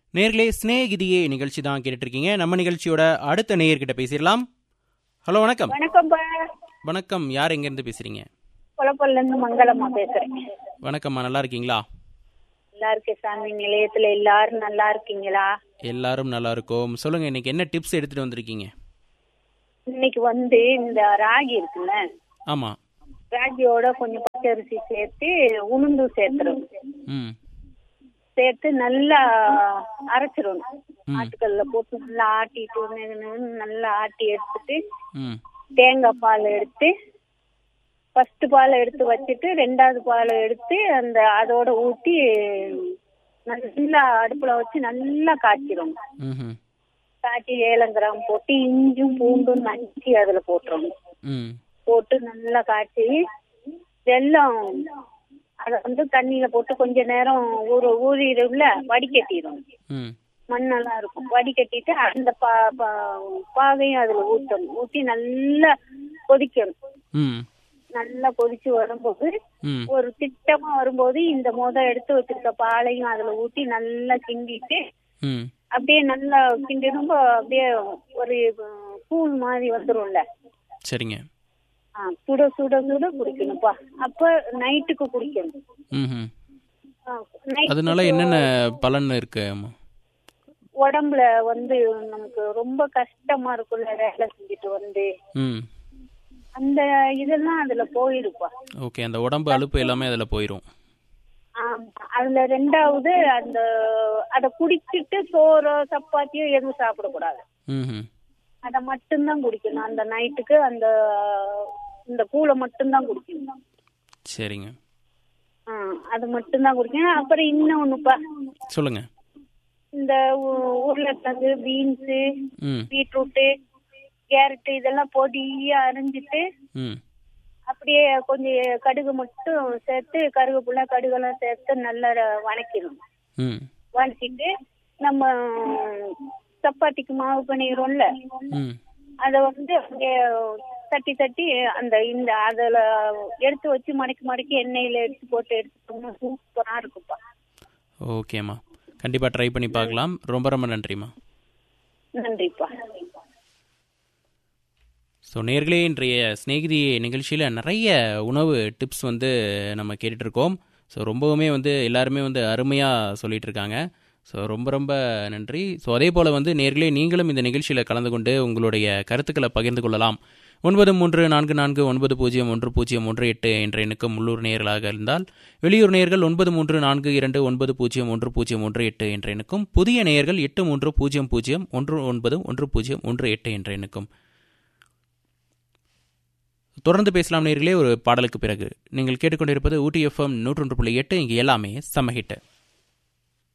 நேர்களே ஸ்நேகிதியே நிகழ்ச்சி தான் கேட்டுட்டு இருக்கீங்க நம்ம நிகழ்ச்சியோட அடுத்த நேயர்கிட்ட பேசிடலாம் ஹலோ வணக்கம் வணக்கம்ப்பா வணக்கம் யார் எங்கேருந்து பேசுறீங்க குளப்பல்ல இருந்து மங்களம்மா பேசுறேன் வணக்கம்மா நல்லா இருக்கீங்களா நல்லா இருக்கேன் சாமி நிலையத்துல எல்லாரும் நல்லா இருக்கீங்களா எல்லாரும் நல்லா இருக்கோம் சொல்லுங்க இன்னைக்கு என்ன டிப்ஸ் எடுத்துட்டு வந்திருக்கீங்க இன்னைக்கு வந்து இந்த ராகி இருக்குல்ல ஆமா ராகியோட கொஞ்சம் பச்சரிசி சேர்த்து உளுந்து சேர்த்துரும் ம் சேர்த்து நல்லா அரைச்சிடணும் ம். ஆட்டுக்கல்ல போட்டு நல்லா ஆட்டிட்டு நெகு நெகுன்னு நல்லா ஆட்டி எடுத்துட்டு ம் தேங்காய் பால் எடுத்து ஃபர்ஸ்ட் பால் எடுத்து வச்சுட்டு ரெண்டாவது பால் எடுத்து அந்த அதோட ஊத்தி நல்லா அடுப்புல வச்சு நல்லா காய்ச்சிடணும் ம் காய்ச்சி ஏலம் கிராம் போட்டு இஞ்சும் பூண்டும் நச்சு அதுல போட்டுறணும் ம் போட்டு நல்லா காய்ச்சி வெல்லம் அதை வந்து தண்ணியில போட்டு கொஞ்ச நேரம் ஊற ஊறிடும்ல வடிகட்டிடும் ம் மண்ணெல்லாம் இருக்கும் வடிகட்டிட்டு அந்த பா பா- பாகையும் அதுல ஊற்றணும் ஊத்தி நல்லா கொதிக்கணும் ம் நல்லா கொதிச்சு வரும்போது ம் ஒரு திட்டமா வரும்போது இந்த முத எடுத்து வச்சிருக்க பாலையும் அதுல ஊத்தி நல்லா கிண்டிட்டு ம் அப்படியே நல்லா கிண்டிடும்ப அப்படியே ஒரு அஹ், கூழ் மாதிரி வந்துரும்ல சரிங்க ஆ, சுட சுட சுட குடிக்கணும்ப்பா அப்ப நைட்டுக்கு குடிக்கணும் ம் ஆ, night அதனால என்னென்ன பலன் இருக்கு அம்மா உடம்புல வந்து நமக்கு ரொம்ப கஷ்டமா இருக்கும்ல வேலை செஞ்சுட்டு வந்து ம் அந்த இதெல்லாம் அதுல போயிருப்பா ஓகே அந்த உடம்பு அலுப்பு எல்லாமே அதில் போயிடும் ஆமா. அதுல ரெண்டாவது அந்த அத குடிச்சிட்டு சோறோ சப்பாத்தியோ எதுவும் சாப்பிடக்கூடாது ம் அத மட்டும்தான் குடிக்கணும் அந்த நைட்டுக்கு அந்த இந்த கூழை மட்டும்தான் குடிக்கணும் சரிங்க ஆ, அது மட்டும்தான் குடிக்கணும் அப்புறம் இன்னொன்னுப்பா சொல்லுங்க இந்த உ- உருளைக்கிழங்கு பீன்ஸு ம் பீட்ரூட்டு கேரட்டு இதெல்லாம் பொடியா அரிஞ்சிட்டு ம் அப்படியே கொஞ்சம் கடுகு மட்டும் சேர்த்து கருவேப்பிலை கடுகெல்லாம் சேர்த்து நல்லா வணக்கிடும் ம் வணக்கிட்டு நம்ம சப்பாத்திக்கு மாவு பண்ணிடுறோம்ல ம் அதை வந்து அப்படியே தட்டி தட்டி அந்த இந்த அதில் எடுத்து வச்சு மடக்கி மடக்கி எண்ணெயில் எடுத்து போட்டு எடுத்துட்டோம்னா சூப்பராக இருக்குப்பா ஓகேம்மா கண்டிப்பாக ட்ரை பண்ணி பார்க்கலாம் ரொம்ப ரொம்ப நன்றிம்மா நன்றிப்பா ஸோ நேர்களே இன்றைய ஸ்நேகிதி நிகழ்ச்சியில் நிறைய உணவு டிப்ஸ் வந்து நம்ம கேட்டுட்டு இருக்கோம் ஸோ ரொம்பவுமே வந்து எல்லாருமே வந்து அருமையாக சொல்லிட்டு இருக்காங்க ஸோ ரொம்ப ரொம்ப நன்றி ஸோ அதே போல் வந்து நேர்களே நீங்களும் இந்த நிகழ்ச்சியில் கலந்து கொண்டு உங்களுடைய கருத்துக்களை பகிர்ந்து கொள்ளலாம் ஒன்பது மூன்று நான்கு நான்கு ஒன்பது பூஜ்ஜியம் ஒன்று பூஜ்ஜியம் ஒன்று எட்டு என்ற எண்ணுக்கு உள்ளூர் நேயர்களாக இருந்தால் வெளியூர் நேயர்கள் ஒன்பது மூன்று நான்கு இரண்டு ஒன்பது பூஜ்ஜியம் ஒன்று பூஜ்ஜியம் ஒன்று எட்டு என்ற எண்ணுக்கும் புதிய நேயர்கள் எட்டு மூன்று பூஜ்ஜியம் பூஜ்ஜியம் ஒன்று ஒன்பது ஒன்று பூஜ்ஜியம் ஒன்று எட்டு என்ற எண்ணுக்கும் தொடர்ந்து பேசலாம் நேர்களே ஒரு பாடலுக்கு பிறகு நீங்கள் கேட்டுக்கொண்டிருப்பது ஊட்டி எஃப்எம் நூற்றொன்று புள்ளி எட்டு இங்கே எல்லாமே சமஹிட்டு